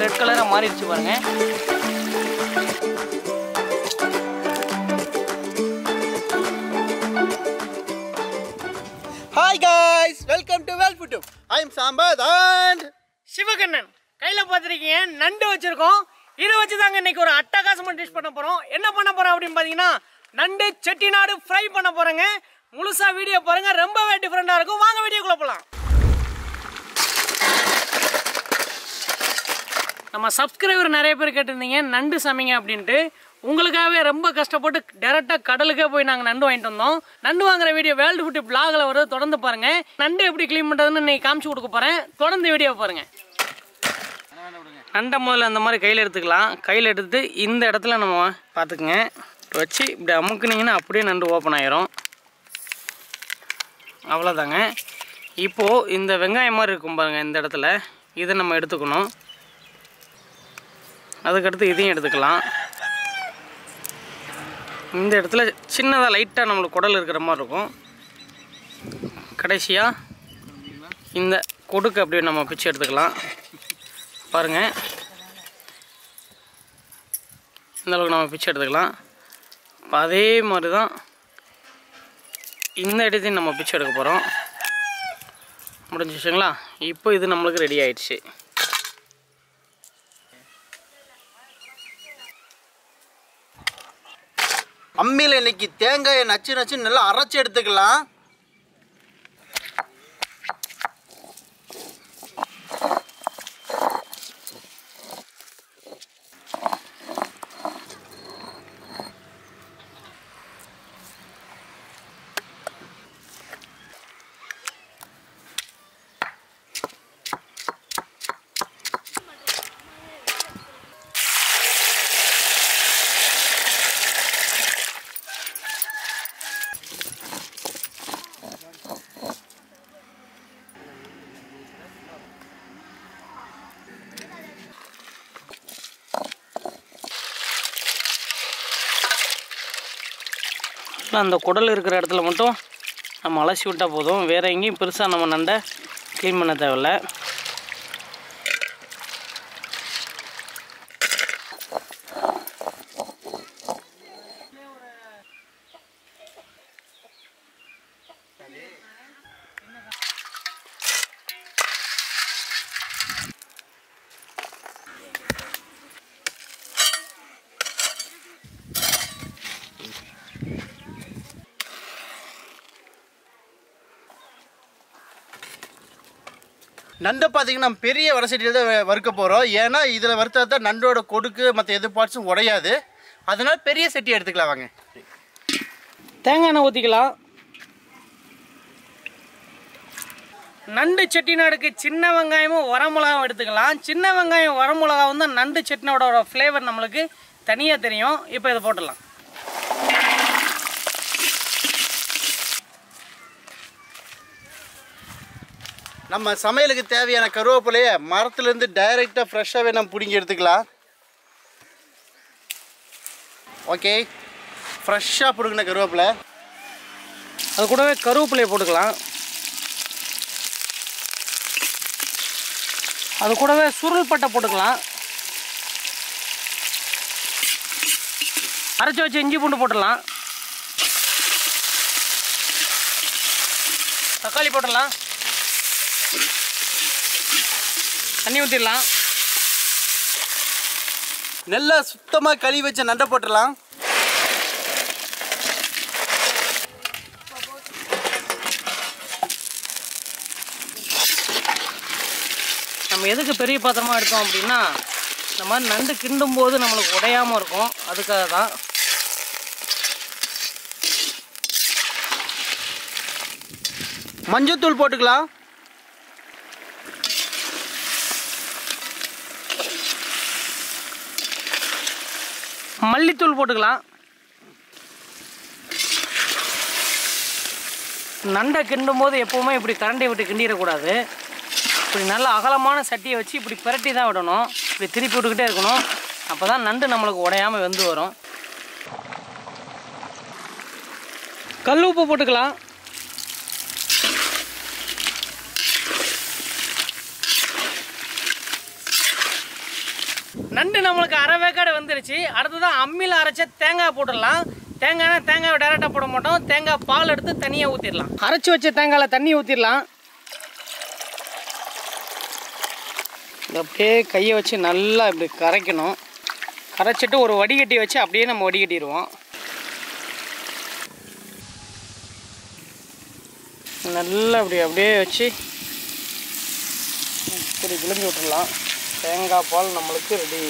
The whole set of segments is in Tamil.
ரெட் கலராக மாறிடுச்சு பாருங்க hi guys welcome to well food I am Sampath and Sivakannan கையில் பார்த்துருக்கீங்க நண்டு வச்சுருக்கோம் இதை வச்சு தாங்க இன்னைக்கு ஒரு அட்டகாசமாக டிஷ் பண்ண போகிறோம் என்ன பண்ண போகிறோம் அப்படின்னு பார்த்தீங்கன்னா நண்டு செட்டிநாடு ஃப்ரை பண்ண போகிறோங்க முழுசாக வீடியோ பாருங்கள் ரொம்பவே டிஃப்ரெண்ட்டாக இருக்கும் வாங்க வீடியோக்குள்ளே போகலாம் நம்ம சப்ஸ்கிரைபர் நிறைய பேர் கேட்டிருந்தீங்க நண்டு சமைங்க அப்படின்ட்டு உங்களுக்காகவே ரொம்ப கஷ்டப்பட்டு டேரெக்டாக கடலுக்கே போய் நாங்கள் நண்டு வாங்கிட்டு வந்தோம் நண்டு வாங்குற வீடியோ வேர்ல்டு ஃபுட்டு பிளாகில் வருது தொடர்ந்து பாருங்கள் நண்டு எப்படி க்ளீன் பண்ணுறதுன்னு இன்னைக்கு காமிச்சு கொடுக்க போகிறேன் தொடர்ந்து வீடியோ பாருங்கள் நண்டை முதல்ல அந்த மாதிரி கையில் எடுத்துக்கலாம் கையில் எடுத்துட்டு இந்த இடத்துல நம்ம பார்த்துக்குங்க வச்சு இப்படி அமுக்குனீங்கன்னா அப்படியே நண்டு ஓப்பன் ஆயிரும் அவ்வளோதாங்க இப்போது இந்த வெங்காயம் மாதிரி இருக்கும் பாருங்கள் இந்த இடத்துல இதை நம்ம எடுத்துக்கணும் அதுக்கடுத்து இதையும் எடுத்துக்கலாம் இந்த இடத்துல சின்னதாக லைட்டாக நம்மளுக்கு குடல் இருக்கிற மாதிரி இருக்கும் கடைசியாக இந்த கொடுக்கு அப்படியே நம்ம பிச்சு எடுத்துக்கலாம் பாருங்கள் இந்த அளவுக்கு நம்ம பிச்சு எடுத்துக்கலாம் இப்போ அதே மாதிரி தான் இந்த இடத்தையும் நம்ம பிச்சு எடுக்க போகிறோம் முடிஞ்சிச்சுங்களா இப்போ இது நம்மளுக்கு ரெடி ஆயிடுச்சு அம்மியில் இன்னைக்கு தேங்காயை நச்சு நச்சு நல்லா அரைச்சி எடுத்துக்கலாம் இல்லை அந்த குடல் இருக்கிற இடத்துல மட்டும் நம்ம அலசி விட்டால் போதும் வேறு எங்கேயும் பெருசாக நம்ம நண்டை க்ளீன் பண்ண தேவையில்ல நண்டை பார்த்தீங்கன்னா நம்ம பெரிய வடசட்டியில் தான் வ- வறுக்க போகிறோம் ஏன்னா இதில் வறுத்தா தான் நண்டோட கொடுக்கு மற்ற எது பார்ட்ஸும் உடையாது அதனால பெரிய சட்டி எடுத்துக்கலாம் வாங்க தேங்காய் எண்ணெய் ஊற்றிக்கலாம் நண்டு செட்டிநாடுக்கு சின்ன வெங்காயமும் வரமிளகாவும் எடுத்துக்கலாம் சின்ன வெங்காயம் வரமிளகாவும் தான் நண்டு செட்டினோட ஃப்ளேவர் நம்மளுக்கு தனியாக தெரியும் இப்போ இதை போட்டுடலாம் நம்ம சமையலுக்கு தேவையான கருவேப்பிலையை மரத்துலேருந்து டைரெக்டாக ஃப்ரெஷ்ஷாகவே நம்ம பிடுங்கி எடுத்துக்கலாம் ஓகே ஃப்ரெஷ்ஷாக பிடுங்கின கருவேப்பிலை அது கூடவே கருவேப்பிலையை போட்டுக்கலாம் அது கூடவே சுருள் பட்டை போட்டுக்கலாம் அரைச்சி வச்சு இஞ்சி பூண்டு போட்டுடலாம் தக்காளி போட்டுடலாம் தண்ணி ஊற்றிடலாம் நல்லா சுத்தமாக கழுவி வச்ச நண்டை போட்டுடலாம் நம்ம எதுக்கு பெரிய பாத்திரமா எடுத்தோம் அப்படின்னா இந்த மாதிரி நண்டு கிண்டும் போது நம்மளுக்கு உடையாம இருக்கும் அதுக்காக தான் மஞ்சத்தூள் போட்டுக்கலாம் மல்லித்தூள் போட்டுக்கலாம் நண்டை கிண்டும் போது எப்போவுமே இப்படி கரண்டி விட்டு கிண்டிடக்கூடாது இப்படி நல்ல அகலமான சட்டியை வச்சு இப்படி பிரட்டி தான் விடணும் இப்படி திருப்பி விட்டுக்கிட்டே இருக்கணும் அப்போ தான் நண்டு நம்மளுக்கு உடையாமல் வெந்து வரும் கல் உப்பு போட்டுக்கலாம் நண்டு நம்மளுக்கு அரை வேக்காடு வந்துருச்சு அடுத்ததான் அம்மியில் அரைச்ச தேங்காய் போட்டுடலாம் தேங்காய்னா தேங்காவை டேரெக்டாக போட மாட்டோம் தேங்காய் பால் எடுத்து தனியாக ஊற்றிடலாம் அரைச்சி வச்ச தேங்காயில் தண்ணி ஊற்றிடலாம் இது அப்படியே கையை வச்சு நல்லா இப்படி கரைக்கணும் கரைச்சிட்டு ஒரு வடிகட்டி வச்சு அப்படியே நம்ம வடிகட்டிடுவோம் நல்லா அப்படி அப்படியே வச்சு இப்படி கிளம்பி விட்டுடலாம் தேங்காய் பால் நம்மளுக்கு ரெடி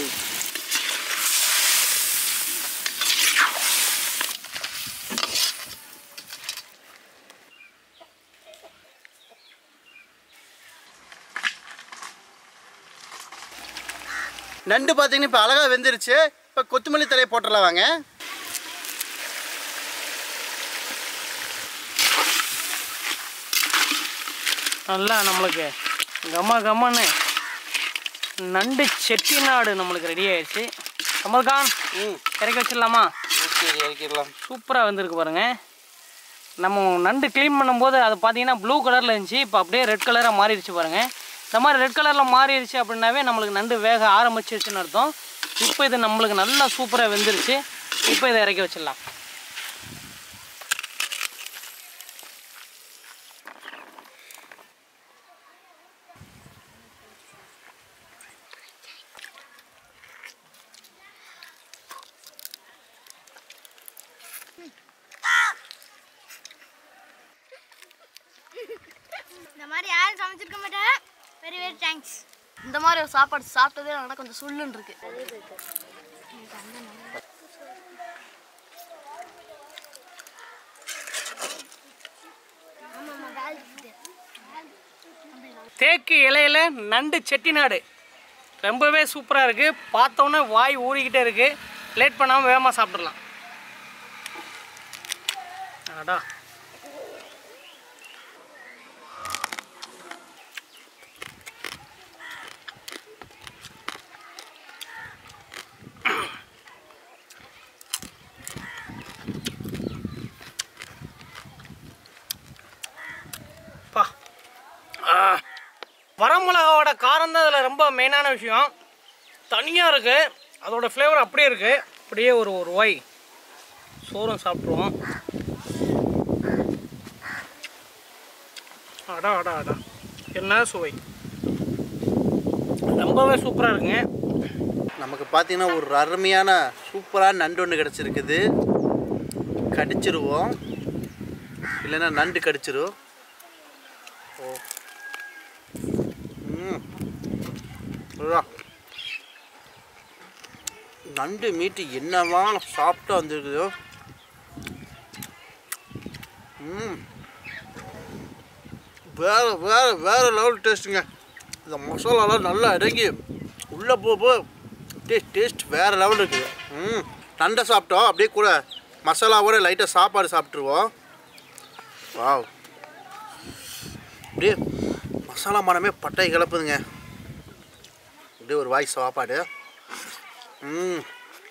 நண்டு பார்த்தீங்கன்னா இப்போ அழகாக வெந்துருச்சு இப்போ கொத்தமல்லி தலையை போட்டுடலாம் வாங்க நல்லா நம்மளுக்கு கம்மா கம்மான்னு நண்டு செட்டிநாடு நம்மளுக்கு ரெடி ஆயிடுச்சு கமல்கான் ம் இறக்கி வச்சிடலாமா ஓகே இறக்கிடலாம் சூப்பராக வந்திருக்கு பாருங்க நம்ம நண்டு க்ளீன் பண்ணும்போது அது பார்த்தீங்கன்னா ப்ளூ கலரில் இருந்துச்சு இப்போ அப்படியே ரெட் கலராக மாறிடுச்சு பாருங்க இந்த மாதிரி ரெட் கலரில் மாறிடுச்சு அப்படின்னாவே நம்மளுக்கு நண்டு வேக ஆரம்பிச்சிருச்சுன்னு அர்த்தம் இப்போ இது நம்மளுக்கு நல்லா சூப்பராக வெந்துருச்சு இப்போ இதை இறக்கி வச்சிடலாம் இந்த மாதிரி யாரும் சமைச்சிருக்க மாட்டாங்க வெரி வெரி தேங்க்ஸ் இந்த மாதிரி ஒரு சாப்பாடு சாப்பிட்டதே எனக்கு கொஞ்சம் சுள்ளுன்னு இருக்கு தேக்கு இலையில நண்டு செட்டிநாடு ரொம்பவே சூப்பராக இருக்குது பார்த்தோன்னே வாய் ஊறிக்கிட்டே இருக்குது லேட் பண்ணாமல் வேகமாக சாப்பிட்றலாம் அடா பா வரமிளகாவோட காரம் தான் இதில் ரொம்ப மெயினான விஷயம் தனியாக இருக்குது அதோட ஃப்ளேவர் அப்படியே இருக்குது அப்படியே ஒரு ஒரு வாய் சோறும் சாப்பிட்ருவோம் அடா அடா அடா என்ன சுவை ரொம்பவே சூப்பராக இருக்குங்க நமக்கு பார்த்தீங்கன்னா ஒரு அருமையான சூப்பரான நண்டு ஒன்று கிடச்சிருக்குது கடிச்சிருவோம் இல்லைன்னா நண்டு கடிச்சிரும் ஓ ம் அதுதான். நண்டு மீட்டு என்னவா சாப்பிட்டா வந்துருக்குதோ ம் வேற வேற வேற லெவல் டேஸ்ட்டுங்க இந்த மசாலாலாம் நல்லா இறங்கி உள்ளே போ போ டேஸ்ட் டேஸ்ட் வேறு லெவல் இருக்குது ம் நண்டை சாப்பிட்டோம் அப்படியே கூட மசாலாவோட லைட்டாக சாப்பாடு சாப்பிட்ருவோம் வாவ் அப்படியே மசாலா மனமே பட்டை கிளப்புதுங்க அப்படியே ஒரு வாய் சாப்பாடு ம்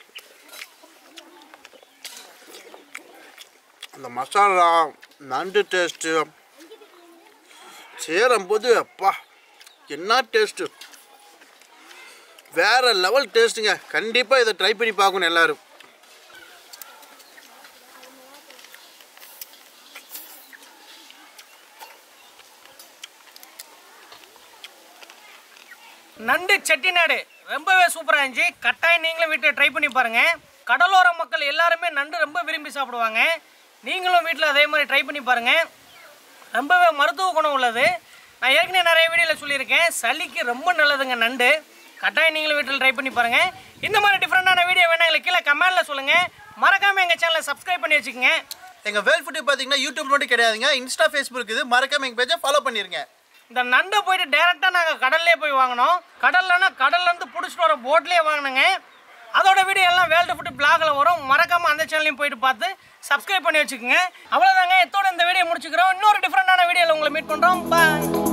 அந்த மசாலா நண்டு டேஸ்ட்டு சேரும்போது அப்பா என்ன டேஸ்ட்டு வேற லெவல் டேஸ்ட்டுங்க கண்டிப்பாக இதை ட்ரை பண்ணி பார்க்கணும் எல்லாரும் நண்டு செட்டிநாடு ரொம்பவே சூப்பராக இருந்துச்சு கட்டாயம் நீங்களும் வீட்டில் ட்ரை பண்ணி பாருங்க கடலோர மக்கள் எல்லாருமே நண்டு ரொம்ப விரும்பி சாப்பிடுவாங்க நீங்களும் வீட்டில் அதே மாதிரி ட்ரை பண்ணி பாருங்க ரொம்பவே மருத்துவ குணம் உள்ளது நான் ஏற்கனவே நிறைய வீடியோவில் சொல்லியிருக்கேன் சளிக்கு ரொம்ப நல்லதுங்க நண்டு கட்டாயம் நீங்களும் வீட்டில் ட்ரை பண்ணி பாருங்க இந்த மாதிரி டிஃப்ரெண்டான வீடியோ வேணா எங்களுக்கு கீழே கமெண்ட்டில் சொல்லுங்கள் மறக்காமல் எங்கள் சேனலை சப்ஸ்கிரைப் பண்ணி வச்சுக்கோங்க எங்கள் வேல் ஃபுட்டு பார்த்தீங்கன்னா யூடியூப் மட்டும் கிடையாதுங்க இன்ஸ்டா ஃபேஸ்புக் இருக்குது மறக்காம எங்கள் பேஜை ஃபாலோ பண்ணிருங்க இந்த நண்டை போயிட்டு டேரெக்டாக நாங்கள் கடல்லே போய் வாங்கினோம் கடல்லனா கடல்லேருந்து பிடிச்சிட்டு வர போட்லேயே வாங்கினோங்க அதோட வீடியோ எல்லாம் வேல்டு ஃபுட்டு பிளாகில் வரும் மறக்காமல் அந்த சேனலையும் போயிட்டு பார்த்து சப்ஸ்கிரைப் பண்ணி வச்சுக்கோங்க அவ்வளோதாங்க இதோட இந்த வீடியோ முடிச்சுக்கிறோம் இன்னொரு டிஃப்ரெண்டான வீடியோவில் உங்களை மீட் பண்ணுறோம் பாய்